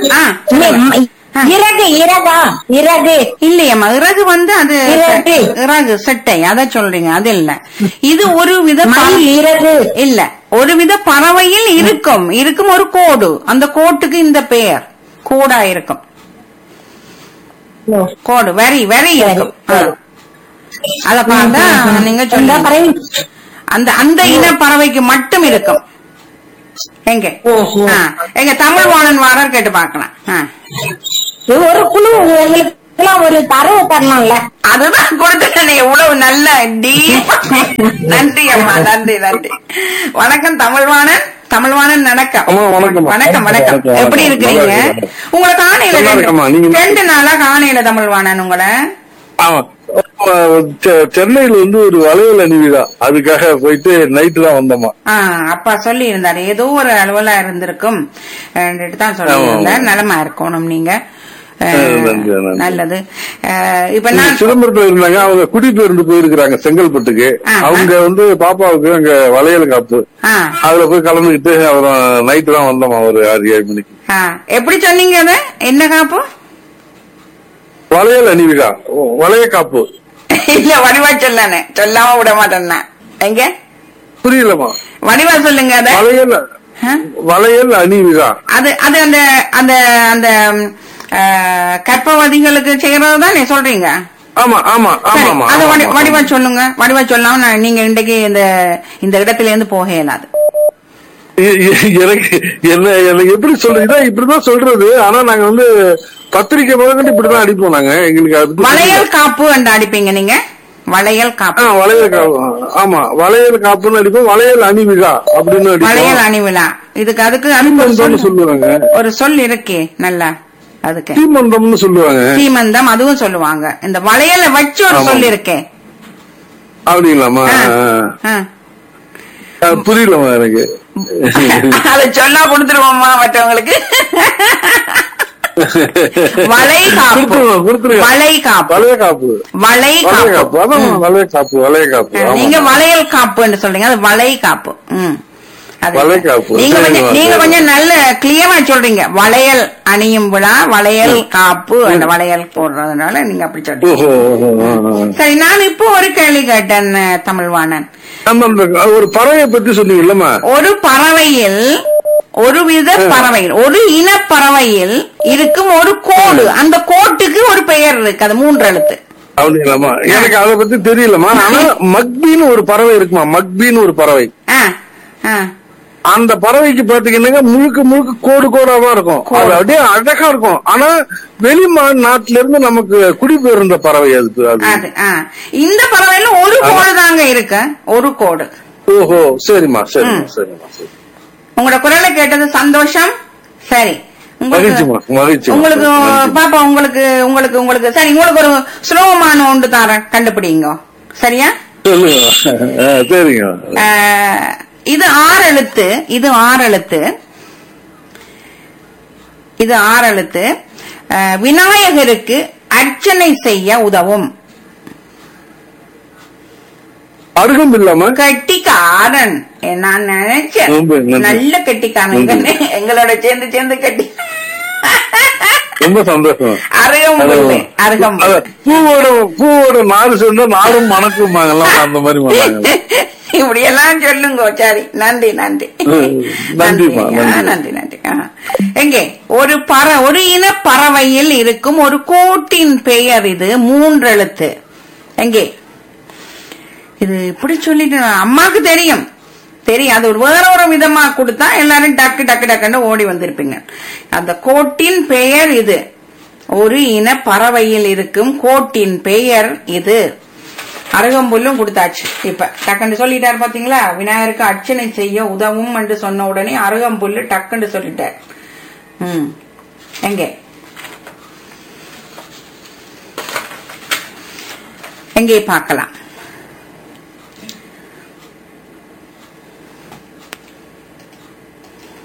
ஆ, மி- ஆ. இறகு இறகா இறகு இல்லையம்மா இறகு வந்து அது இறகு. இறகு செட்டை அத சொல்றீங்க அது இல்ல இது ஒரு வித ப- மயில் இறகு இல்ல ஒரு வித பறவையில் இருக்கும் இருக்கும் ஒரு கோடு அந்த கோட்டுக்கு இந்த பெயர் கோடா இருக்கும் கோடு வரி வரி இருக்கும் ஆ. அத பார்த்தா நீங்க இந்த சொல்லுங்க பறவை அந்த அந்த இன பறவைக்கு மட்டும் இருக்கும் எங்க ஓஹோ. ஆ, எங்க தமிழ் வாணன் வாரர் கேட்டு பார்க்கலாம் ஆ. இது ஒரு குழு எங்களுக்கு ஒரு தரவு தரணும்ல அதுதான் கொடுத்துட்டேனே இவ்வளவு நல்ல டீப் நன்றி அம்மா நன்றி நன்றி வணக்கம் தமிழ்வாணன் தமிழ்வாணன் வணக்கம் அம்மா, வணக்கம். வணக்கம் வணக்கம் வணக்கம், எப்படி வணக்கம். இருக்கிறீங்க நல்லா இருக்கேன். உங்களை காணையில நல்லா இருக்கேம்மா, ரெண்டு நீங்க- ரெண்டு நாளா காணையில தமிழ்வாணன் உங்களை ஆமா செ- சென்னையில வந்து ஒரு வளையல் அணிவிதா அதுக்காக போயிட்டு நைட்டு தான் வந்தோமா ஆ, அப்பா சொல்லி இருந்தாரு ஏதோ ஒரு அலுவலா இருந்திருக்கும் ரெண்டு தான் சொல்லி ஆமா, இருந்தார் நலமா இருக்கணும் நீங்க ஆ, நன்றி, நன்றி. நல்லது ஆ, இப்ப நான் சிதம்பரத்துல இருந்தாங்க அவங்க குடிபெயர்ந்து போயிருக்கிறாங்க செங்கல்பட்டுக்கு ஆ, ஆ. அவங்க வந்து பாப்பாவுக்கு அங்க வளையல் காப்பு ஆ, அதுல போய் கலந்துக்கிட்டு அப்புறம் நைட்டு தான் வந்தோமா ஒரு ஆறு ஏழு மணிக்கு ஆ, எப்படி சொன்னீங்க அத என்ன காப்பு வளையல் அணிவிதா வளைய காப்பு இல்ல வடிவா சொல்லானே சொல்லாம விட மாட்டேன்னா எங்க புரியலமா வடிவா சொல்லுங்க அத வளையல் ஆ? வளையல் அணிவிதா அது அது அந்த அந்த அந்த ம், ஆ, கர்ப்பவதிகளுக்கு செய்யறது தானே சொல்றீங்க ஆமா ஆமா சரி, ஆமா அது வடி- ஆமா வடிவா சொல்லுங்க வடிவா சொல்லாம நான் நீங்க இன்றைக்கு இந்த இந்த இடத்துல இருந்து போக இயலாது எ- எ- எனக்கு என்ன எனக்கு எப்படி சொல்றது இதான் இப்படிதான் சொல்றது ஆனா நாங்க வந்து பத்திரிக்கை முதல்கண்டு இப்படிதான் அடிப்போம் நாங்க எங்களுக்கு அது பத்தி வளையல் காப்பு என்று அடிப்பீங்க நீங்க வளையல் ஆ, காப்பு வளையல் காப்பு ஆமா வளையல் காப்புன்னு அடிப்போம் வளையல் அணிவிகா அப்படின்னு வளையல் அடிப்போம் அணிவிழா இதுக்கு அதுக்கு அதுக்கு ஒரு தீமந்தம்னு சொல் சொல்லுவாங்க ஒரு சொல் இருக்கே நல்லா அதுக்கு தீமந்தம்னு சொல்லுவாங்க சீமந்தம் அதுவும் சொல்லுவாங்க இந்த வளையல வச்சு ஒரு ஆமா. சொல் இருக்கே அப்படிங்களாமா ஆ. ஆ, ஆ. ஆ, புரியலமா எனக்கு அத சொன்னா கொடுத்துருவோமா மற்றவங்களுக்கு வளை காப்பு கொடுத்துருங்க, கொடுத்துருங்க. வளை காப்பு வளைய காப்பு வளை வளைய காப்பு காப்பு அதான் வளைய காப்பு வளைய காப்பு ஆமா. நீங்க வளையல் காப்புன்னு சொல்றீங்க அது வளை காப்பு ம் அது வளை காப்பு. நீங்க கொஞ்சம் சரிங்க, நீங்க சரி. கொஞ்சம் நல்ல கிளியரா சொல்றீங்க வளையல் அணியும் விழா வளையல் காப்பு அந்த வளையல் போடுறதுனால நீங்க அப்படி சொல்றீங்க ஓஹோ ஓஹோ, ஆ, ஆ. சரி நான் இப்போ ஒரு கேள்வி கேட்டேன் அஹ், தமிழ்வாணன் ஆமா அந்த ஒரு பறவையை பத்தி சொன்னீங்கல்லம்மா ஒரு பறவையில் ஒரு வித பறவையில் ஒரு இன பறவையில் இருக்கும் ஒரு கோடு அந்த கோட்டுக்கு ஒரு பெயர் இருக்கு அது மூன்று எழுத்து அப்படிங்களாமா எனக்கு அதை பத்தி தெரியலமா ஆனா மக்பின்னு ஒரு பறவை இருக்குமா மக்பின்னு ஒரு பறவை ஆ, ஆ. அந்த பறவைக்கு பாத்தீங்கன்னா முழுக்க முழுக்க கோடு கோடாவா இருக்கும் அது அப்படியே அழகா இருக்கும் ஆனா வெளி மா- நாட்டுல இருந்து நமக்கு குடிபெயர்ந்த பறவை அது அது அது ஆ. இந்த பறவையில ஒரு கோடு தாங்க இருக்கு ஒரு கோடு ஓஹோ சரிம்மா சரிம்மா சரிம்மா சரி உங்களோட குரலை கேட்டது சந்தோஷம் சரி மகிழ்ச்சிம்மா, மகிழ்ச்சிம்மா. உங்களுக்கு நன்றி. பாப்பா உங்களுக்கு உங்களுக்கு உங்களுக்கு சரி உங்களுக்கு ஒரு சுலபமான ஒன்று தரேன் கண்டுபிடிங்க சரியா சொல்லுங்க ஆ, சரிங்க ஆஹ், இது ஆறு எழுத்து இது ஆறு எழுத்து இது ஆறு எழுத்து ஆஹ், விநாயகருக்கு அர்ச்சனை செய்ய உதவும் அருகம் இல்லாம கட்டிக்காரன் ஏ, நான் நினைச்சேன் ரொம்ப நன்றி. நல்ல கட்டிக்காரன் நன்றி. எங்களோட சேர்ந்து சேர்ந்து கட்டி ரொம்ப சந்தோஷம் அருகம்புல்லு அருகம்புல் அத பூவோட பூவோட நாடு சேர்ந்தா நாடும் மணக்குமாங்கலாம் அந்த மாதிரி பண்ணாங்க இப்படி எல்லாம் சொல்லுங்க சரி நன்றி நன்றி ம், நன்றிம்மா, ஆ, நன்றி. நன்றி நன்றி ஆ. எங்கே ஒரு பற ஒரு இன பறவையில் இருக்கும் ஒரு கோட்டின் பெயர் இது மூன்றெழுத்து எங்கே இது இப்படி சொல்லிட்டு அம்மாக்கு தெரியும் தெரியும் அது ஒரு வேற ஒரு விதமா கொடுத்தா எல்லாரும் டக்கு டக்கு டக்குன்னு ஓடி வந்திருப்பீங்க அந்த கோட்டின் பெயர் இது ஒரு இன பறவையில் இருக்கும் கோட்டின் பெயர் இது அருகம்புல்லும் கொடுத்தாச்சு இப்ப டக்குன்னு சொல்லிட்டாரு பாத்தீங்களா விநாயகருக்கு அர்ச்சனை செய்ய உதவும் என்று சொன்ன உடனே அருகம்புல்லு டக்குன்னு சொல்லிட்டார் ம் எங்கே எங்கே பார்க்கலாம்